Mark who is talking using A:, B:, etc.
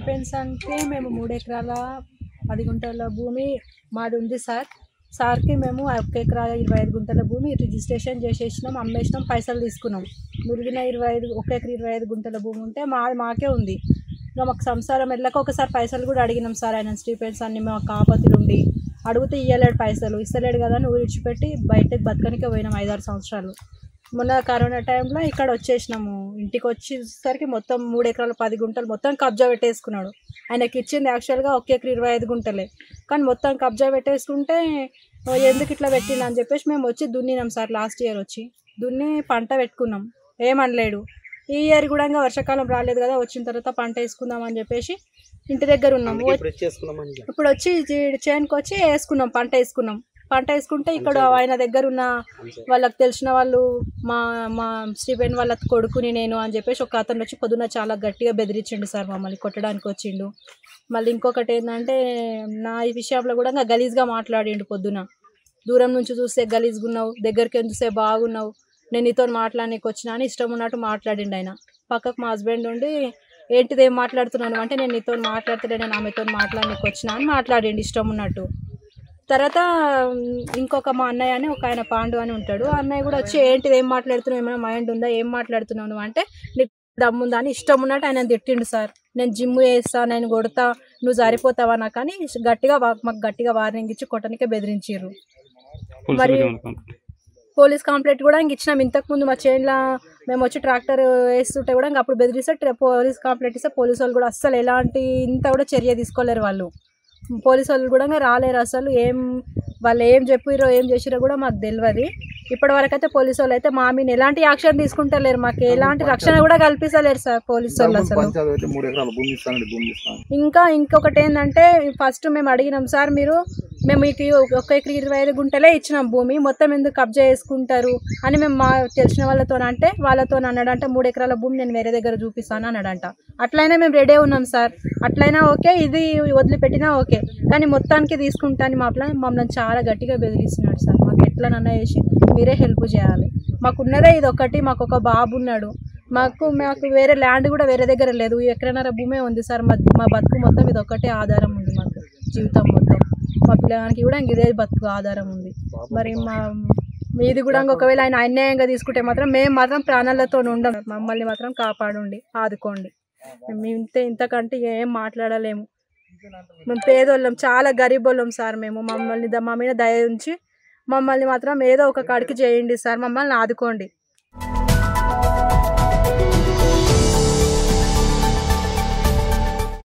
A: Stephens అంటే మేము మూడు ఎకరాల పది గుంటల భూమి మాది ఉంది సార్ సార్కి మేము ఒక ఎకరా ఇరవై ఐదు గుంటల భూమి రిజిస్ట్రేషన్ చేసేసినాం అమ్మేసినాం పైసలు తీసుకున్నాం మిగిలిన ఇరవై ఐదు ఒక ఎకరా ఇరవై ఐదు గుంటల భూమి ఉంటే మా మాకే ఉంది ఇంకా మాకు సంసారం వెళ్ళక ఒకసారి పైసలు కూడా అడిగినాం సార్ ఆయన స్టీఫెన్స్ అన్ని మా కాపతిలు ఉండి అడిగితే ఇయ్యలేడు పైసలు ఇస్తలేడు కదా అని ఊరు విడిచిపెట్టి బయటకు బతకనికే పోయినాం ఐదారు సంవత్సరాలు మొన్న కరోనా టైంలో ఇక్కడ వచ్చేసినాము ఇంటికి వచ్చేసరికి మొత్తం మూడు ఎకరాలు పది గుంటలు మొత్తం కబ్జా పెట్టేసుకున్నాడు ఆయనకి ఇచ్చింది యాక్చువల్గా ఒక ఎకర ఇరవై ఐదు గుంటలే కానీ మొత్తం కబ్జా పెట్టేసుకుంటే "ఓ, ఎందుకు ఇట్లా పెట్టిండు అని చెప్పేసి మేము వచ్చి దున్నినాం సార్ లాస్ట్ ఇయర్ వచ్చి దున్ని పంట పెట్టుకున్నాం ఏమనలేడు ఈ ఇయర్ కూడా ఇంకా వర్షాకాలం రాలేదు కదా వచ్చిన తర్వాత పంట వేసుకుందాం అని చెప్పేసి ఇంటి దగ్గర ఉన్నాము
B: ఇప్పుడు చేసుకున్నామని
A: ఇప్పుడు వచ్చి జీ- చేనుకి వచ్చి వేసుకున్నాం పంట వేసుకున్నాం పంట వేసుకుంటే ఇక్కడ ఆయన దగ్గర ఉన్న వాళ్ళకి తెలిసిన వాళ్ళు మా మా స్టీఫెన్ వాళ్ళ కొడుకుని నేను అని చెప్పేసి ఒక అతను వచ్చి పొద్దున్న చాలా గట్టిగా బెదిరించిండు సార్ మమ్మల్ని కొట్టడానికి వచ్చిండు మళ్ళీ ఇంకొకటి ఏంటంటే నా ఈ విషయంలో కూడా ఇంకా గలీజ్గా మాట్లాడిండు పొద్దున దూరం నుంచి చూస్తే గలీజ్గా ఉన్నావు దగ్గరికి వెళ్ళి చూస్తే బాగున్నావు నేను నీతో మాట్లాడనీకి వచ్చినా అని ఇష్టం ఉన్నట్టు మాట్లాడిండు ఆయన పక్కకు మా హస్బెండ్ ఉండి ఏంటిది ఏం మాట్లాడుతున్నాను అంటే నేను నీతో మాట్లాడుతుంటే నేను ఆమెతో మాట్లాడనీకి వచ్చినా అని మాట్లాడిండు ఇష్టం ఉన్నట్టు తర్వాత ఉమ్, ఇంకొక మా అన్నయ్య అని ఒక ఆయన పాండు అని ఉంటాడు ఆ అన్నయ్య కూడా వచ్చి ఏంటిది ఏం మాట్లాడుతున్నావు ఏమైనా మైండ్ ఉందా ఏం మాట్లాడుతున్నావు నువ్వు అంటే నీకు దమ్ముందా అని ఇష్టం ఉన్నట్టు ఆయన తిట్టిండు సార్ నేను జిమ్ చేస్తా నేను కొడతా నువ్వు సరిపోతావా నాకు అని గట్టిగా వా- మాకు గట్టిగా వార్నింగ్ ఇచ్చి కొట్టనికే బెదిరించారు మరి పోలీస్ కంప్లైంట్ కూడా ఇంక ఇచ్చినాం ఇంతకు ముందు మా చేన్ల మేము వచ్చి ట్రాక్టర్ వేస్తుంటే కూడా ఇంక అప్పుడు బెదిరిస్తే ట్ర- పోలీస్ కంప్లైంట్ ఇస్తే పోలీస్ వాళ్ళు కూడా అస్సలు ఎలాంటి ఇంత కూడా చర్య తీసుకోలేరు వాళ్ళు పోలీస్ వాళ్ళు కూడా ఇంకా రాలేరు అసలు ఏం వాళ్ళు ఏం చెప్పిరో ఏం చేసిరో కూడా మాకు తెలియదు ఇప్పటి వరకు అయితే పోలీస్ వాళ్ళు అయితే మా మీద ఎలాంటి యాక్షన్ తీసుకుంటలేరు మాకు ఎలాంటి రక్షణ కూడా కల్పిస్తలేరు సార్ పోలీస్ వాళ్ళు అసలు
C: పంచాయతీ అయితే మూడు ఎకరాల భూమి ఇస్తానండి భూమి ఇస్తాను
A: ఇంకా ఇంకొకటి ఏంటంటే ఫస్ట్ మేము అడిగినాం సార్ మీరు మేము మీకు ఒక ఎకర ఇరవై ఐదు గుంటలే ఇచ్చినాం భూమి మొత్తం ఎందుకు కబ్జా చేసుకుంటారు అని మేము మా తెలిసిన వాళ్ళతో అంటే వాళ్ళతో అన్నాడంటే మూడు ఎకరాల భూమి నేను వేరే దగ్గర చూపిస్తాను అన్నాడంట అట్లయినా మేము రెడీ ఉన్నాం సార్ అట్లయినా ఓకే ఇది వదిలిపెట్టినా ఓకే కానీ మొత్తానికి తీసుకుంటాను మా ప్లాన్ మమ్మల్ని చాలా గట్టిగా బెదిరిస్తున్నాడు సార్ మాకు ఎట్లనన్నా చేసి మీరే హెల్ప్ చేయాలి మాకున్నదే ఇది ఒకటి మాకు ఒక బాబు ఉన్నాడు మాకు మాకు వేరే ల్యాండ్ కూడా వేరే దగ్గర లేదు ఈ ఎకరన్నర భూమే ఉంది సార్ మా మా బతుకు మొత్తం ఇది ఒకటే ఆధారం ఉంది మాకు జీవితం మొత్తం మా పిల్లగానికి కూడా ఇంక ఇదే బతుకు ఆధారం ఉంది మరి మా మీది కూడా ఒకవేళ ఆయన అన్యాయంగా తీసుకుంటే మాత్రం మేము మాత్రం ప్రాణాలతో ఉండం మమ్మల్ని మాత్రం కాపాడండి ఆదుకోండి మేము ఇంత ఇంతకంటే ఏం మాట్లాడలేము మేము పేదోళ్ళం చాలా గరీబోళ్ళం సార్ మేము మమ్మల్ని ద- మా మీద దయ ఉంచి మమ్మల్ని మాత్రం ఏదో ఒక కాడికి చేయండి సార్ మమ్మల్ని ఆదుకోండి